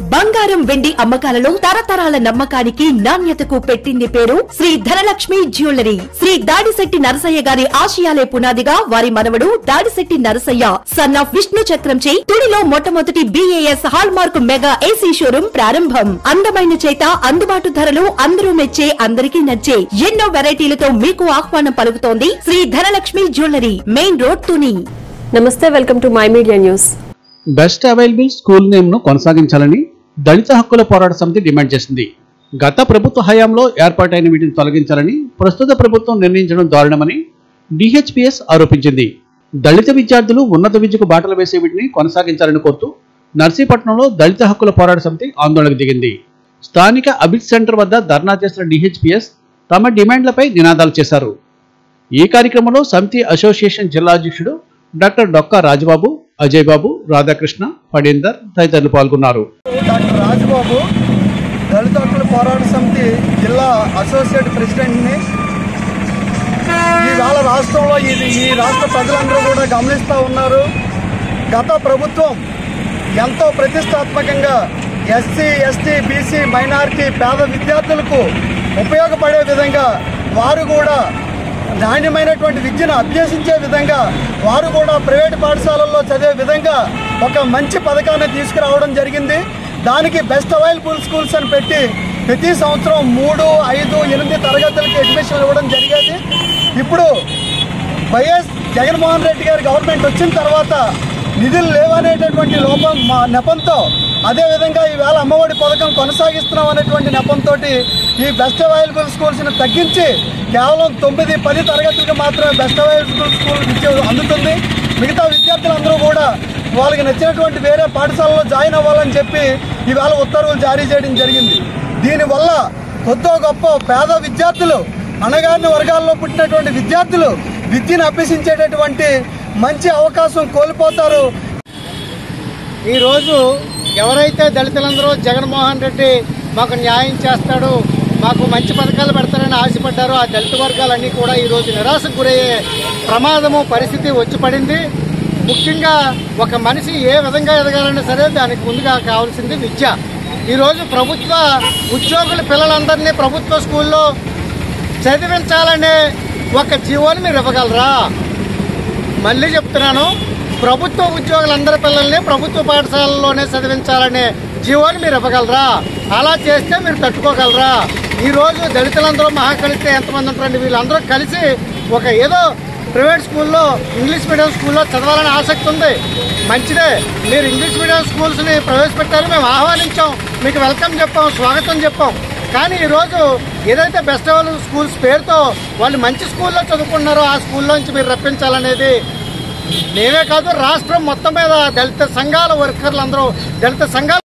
బంగారం వెండి అమ్మకాలలో తరతరాల నమ్మకానికి నాణ్యతకు పెట్టింది పేరు శ్రీ ధనలక్ష్మి జ్యువెలరీ శ్రీ దాడిశెట్టి నరసయ్య గారి ఆశయాలే పునాదిగా వారి మనవడు దాడిశెట్టి నరసయ్య సన్ ఆఫ్ విష్ణు చక్రంచే తుడిలో మొట్టమొదటి BIS hallmark mega AC showroom ప్రారంభం అందమైన చేత అందుబాటు ధరలు అందరూ మెచ్చే అందరికీ నచ్చే ఎన్నో వెరైటీలతో మీకు ఆహ్వానం పలుకుతోంది Shri Dhanalakshmi jewellery main road Tuni నమస్తే welcome to my media news best available school నేమ్ను కొనసాగించాలని దళిత హక్కుల పోరాట సమితి డిమాండ్ చేసింది గత ప్రభుత్వ హయాంలో ఏర్పాటైన వీటిని తొలగించాలని ప్రస్తుత ప్రభుత్వం నిర్ణయించడం దారుణమని డిహెచ్పిఎస్ ఆరోపించింది దళిత విద్యార్థులు ఉన్నత విద్యకు బాటలు వేసే వీటిని కొనసాగించాలని కోరుతూ నర్సీపట్నంలో దళిత హక్కుల పోరాట సమితి ఆందోళనకు దిగింది స్థానిక అబిత్ సెంటర్ వద్ద ధర్నా చేసిన డిహెచ్పిఎస్ తమ డిమాండ్లపై నినాదాలు చేశారు ఈ కార్యక్రమంలో సమితి అసోసియేషన్ జిల్లా అధ్యక్షుడు డాక్టర్ డొక్కా రాజబాబు అజయ్ బాబు రాధాకృష్ణ ఫణీందర్ తదితరులు పాల్గొన్నారు డాక్టర్ రాజబాబు దళిత హక్కుల పోరాట సమితి జిల్లా అసోసియేట్ ప్రెసిడెంట్ని ఈవేళ రాష్ట్రంలో ఇది ఈ రాష్ట్ర ప్రజలందరూ కూడా గమనిస్తూ ఉన్నారు గత ప్రభుత్వం ఎంతో ప్రతిష్టాత్మకంగా ఎస్సీ ఎస్టీ బీసీ మైనారిటీ పేద విద్యార్థులకు ఉపయోగపడే విధంగా వారు కూడా నాణ్యమైనటువంటి విద్యను అభ్యసించే విధంగా వారు కూడా ప్రైవేట్ పాఠశాలల్లో చదివే విధంగా ఒక మంచి పథకాన్ని తీసుకురావడం జరిగింది దానికి బెస్ట్ అవైలబుల్ స్కూల్స్ అని పెట్టి ప్రతి సంవత్సరం మూడు ఐదు ఎనిమిది తరగతులకి అడ్మిషన్ ఇవ్వడం జరిగేది ఇప్పుడు వైఎస్ జగన్మోహన్ రెడ్డి గారి గవర్నమెంట్ వచ్చిన తర్వాత నిధులు లేవనేటటువంటి లోపం మా నెపంతో అదేవిధంగా ఈవేళ అమ్మఒడి పథకం కొనసాగిస్తున్నాం అనేటువంటి నెపంతో ఈ బెస్ట్ అవైలబుల్ స్కూల్స్ని తగ్గించి కేవలం తొమ్మిది పది తరగతులకు మాత్రమే బెస్ట్ అవైలబుల్ స్కూల్ విద్య అందుతుంది మిగతా విద్యార్థులందరూ కూడా వాళ్ళకి నచ్చినటువంటి వేరే పాఠశాలలో జాయిన్ అవ్వాలని చెప్పి ఈవేళ ఉత్తర్వులు జారీ చేయడం జరిగింది దీనివల్ల కొద్దో గొప్ప పేద విద్యార్థులు అణగారిన వర్గాల్లో పుట్టినటువంటి విద్యార్థులు విద్యను అభ్యసించేటటువంటి మంచి అవకాశం కోల్పోతారు ఈరోజు ఎవరైతే దళితులందరూ జగన్మోహన్ రెడ్డి మాకు న్యాయం చేస్తాడు మాకు మంచి పథకాలు పెడతారని ఆశపడ్డారో ఆ దళిత వర్గాలన్నీ కూడా ఈరోజు నిరాశకు గురయ్యే ప్రమాదము పరిస్థితి వచ్చి పడింది ముఖ్యంగా ఒక మనిషి ఏ విధంగా ఎదగాలన్నా సరే దానికి ముందుగా కావాల్సింది విద్య ఈరోజు ప్రభుత్వ ఉద్యోగుల పిల్లలందరినీ ప్రభుత్వ స్కూల్లో చదివించాలనే ఒక జీవోని మీరు ఇవ్వగలరా మళ్ళీ చెప్తున్నాను ప్రభుత్వ ఉద్యోగులందరి పిల్లల్ని ప్రభుత్వ పాఠశాలల్లోనే చదివించాలనే జీవోని మీరు ఇవ్వగలరా అలా చేస్తే మీరు తట్టుకోగలరా ఈ రోజు దళితులందరూ మహా కలిస్తే ఎంతమంది ఉంటారండి వీళ్ళందరూ కలిసి ఒక ఏదో ప్రైవేట్ స్కూల్లో ఇంగ్లీష్ మీడియం స్కూల్లో చదవాలని ఆసక్తి ఉంది మంచిదే మీరు ఇంగ్లీష్ మీడియం స్కూల్స్ని ప్రవేశపెట్టారు మేము ఆహ్వానించాం మీకు వెల్కమ్ చెప్పాం స్వాగతం చెప్పాం కానీ ఈరోజు ఏదైతే బెస్ట్ అవైలబుల్ స్కూల్స్ పేరుతో వాళ్ళు మంచి స్కూల్లో చదువుకున్నారో ఆ స్కూల్లోంచి మీరు రప్పించాలనేది మేమే కాదు రాష్ట్రం మొత్తం మీద దళిత సంఘాల వర్కర్లు అందరూ దళిత సంఘాల